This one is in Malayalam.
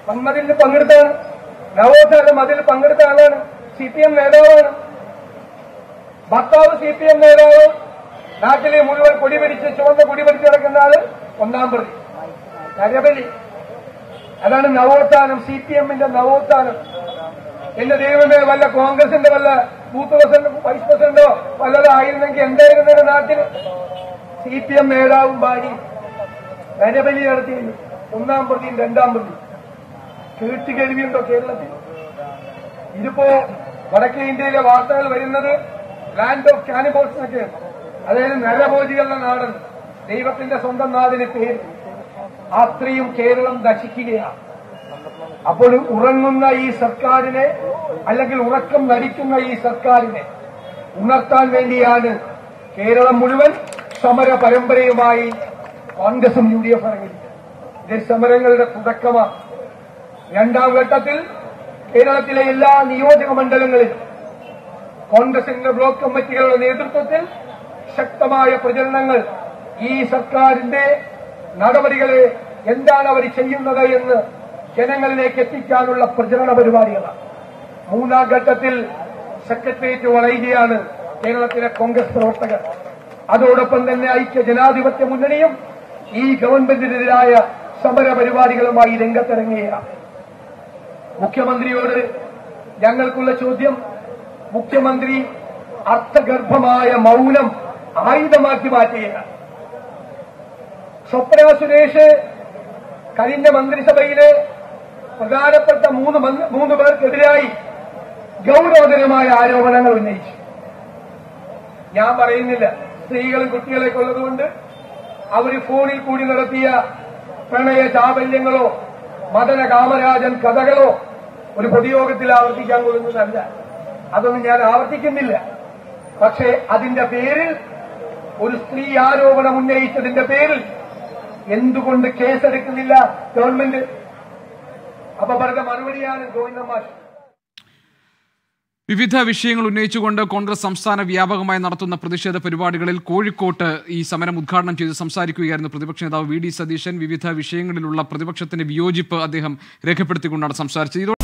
വൻമതിലിൽ പങ്കെടുത്താണ് നവോത്ഥാന മതിൽ പങ്കെടുത്ത ആളാണ് സി പി എം നേതാവാണ് ഭർത്താവ് സി പി എം നേതാവ് നാട്ടിലെ മുഴുവൻ കൊടി പിടിച്ച് ചുവന്ന കൊടി പിടിച്ച് നടക്കുന്ന ആള് ഒന്നാം പ്രതി നരബലി അതാണ് നവോത്ഥാനം സി പി എമ്മിന്റെ നവോത്ഥാനം എന്റെ ദൈവമേ വല്ല കോൺഗ്രസിന്റെ വല്ല ബൂത്ത് പ്രസിഡന്റ് വൈസ് പ്രസിഡന്റോ വല്ലതായിരുന്നെങ്കിൽ എന്തായിരുന്നതിന്റെ നാട്ടിൽ സി പി എം നേതാവും ഭാര്യയും നരബലി നടത്തിയില്ല ഒന്നാം പ്രതിയും രണ്ടാം പ്രതിയും കേട്ട് കേൾവിയുണ്ടോ കേരളത്തിൽ ഇതിപ്പോ വടക്കേ ഇന്ത്യയിലെ വാർത്തകൾ വരുന്നത് ലാൻഡ് ഓഫ് കാനിബോൾസ് എന്നൊക്കെയാണ് അതായത് നരഭോജികളുടെ നാടെന്ന് ദൈവത്തിന്റെ സ്വന്തം നാടിന് പേര് അത്രയും കേരളം നശിക്കുകയാണ് അപ്പോൾ ഉറങ്ങുന്ന ഈ സർക്കാരിനെ അല്ലെങ്കിൽ ഉറക്കം നടിക്കുന്ന ഈ സർക്കാരിനെ ഉണർത്താൻ വേണ്ടിയാണ് കേരളം മുഴുവൻ സമര പരമ്പരയുമായി കോൺഗ്രസും യു ഡി എഫ് ഇറങ്ങിയിരിക്കുന്നത് ഇത് സമരങ്ങളുടെ തുടക്കമാണ് രണ്ടാം ഘട്ടത്തിൽ കേരളത്തിലെ എല്ലാ നിയോജക മണ്ഡലങ്ങളിലും കോൺഗ്രസിന്റെ ബ്ലോക്ക് കമ്മിറ്റികളുടെ നേതൃത്വത്തിൽ ശക്തമായ പ്രചരണങ്ങൾ ഈ സർക്കാരിന്റെ നടപടികളെ എന്താണ് അവർ ചെയ്യുന്നത് എന്ന് ജനങ്ങളിലേക്ക് എത്തിക്കാനുള്ള പ്രചരണ പരിപാടികളാണ് മൂന്നാം ഘട്ടത്തിൽ സെക്രട്ടേറിയറ്റ് വളയുകയാണ് കേരളത്തിലെ കോൺഗ്രസ് പ്രവർത്തകർ അതോടൊപ്പം തന്നെ ഐക്യ ജനാധിപത്യ മുന്നണിയും ഈ ഗവൺമെന്റിനെതിരായ സമര പരിപാടികളുമായി രംഗത്തിറങ്ങുകയാണ് മുഖ്യമന്ത്രിയോട് ഞങ്ങൾക്കുള്ള ചോദ്യം മുഖ്യമന്ത്രി അർത്ഥഗർഭമായ മൗനം ആയുധമാക്കി മാറ്റുകയാണ് സ്വപ്ന സുരേഷ് കഴിഞ്ഞ മന്ത്രിസഭയിലെ പ്രധാനപ്പെട്ട മൂന്ന് മന്ത്രി- മൂന്ന് പേർക്കെതിരായി ഗൗരവതരമായ ആരോപണങ്ങൾ ഉന്നയിച്ചു ഞാൻ പറയുന്നില്ല സ്ത്രീകളും കുട്ടികളൊക്കെ ഉള്ളതുകൊണ്ട് അവര് ഫോണിൽ കൂടി നടത്തിയ പ്രണയ ചാബല്യങ്ങളോ മദന കാമരാജൻ കഥകളോ ഒരു പൊതുയോഗത്തിൽ ആവർത്തിക്കാൻ കൊള്ളുന്നതല്ല അതൊന്നും ഞാൻ ആവർത്തിക്കുന്നില്ല പക്ഷേ അതിന്റെ പേരിൽ ഒരു സ്ത്രീ ആരോപണം ഉന്നയിച്ചതിന്റെ പേരിൽ എന്തുകൊണ്ട് കേസെടുക്കുന്നില്ല ഗവൺമെന്റ് അപ്പൊ പറഞ്ഞ മറുപടിയാണ് ഗോവിന്ദ മാഷ് വിവിധ വിഷയങ്ങൾ ഉന്നയിച്ചുകൊണ്ട് കോൺഗ്രസ് സംസ്ഥാന വ്യാപകമായി നടത്തുന്ന പ്രതിഷേധ പരിപാടികളിൽ കോഴിക്കോട്ട് ഈ സമരം ഉദ്ഘാടനം ചെയ്ത് സംസാരിക്കുകയായിരുന്നു പ്രതിപക്ഷ നേതാവ് വി ഡി സതീശൻ വിവിധ വിഷയങ്ങളിലുള്ള പ്രതിപക്ഷത്തിന്റെ വിയോജിപ്പ് അദ്ദേഹം രേഖപ്പെടുത്തിക്കൊണ്ടാണ് സംസാരിച്ചത് ഇതോടെ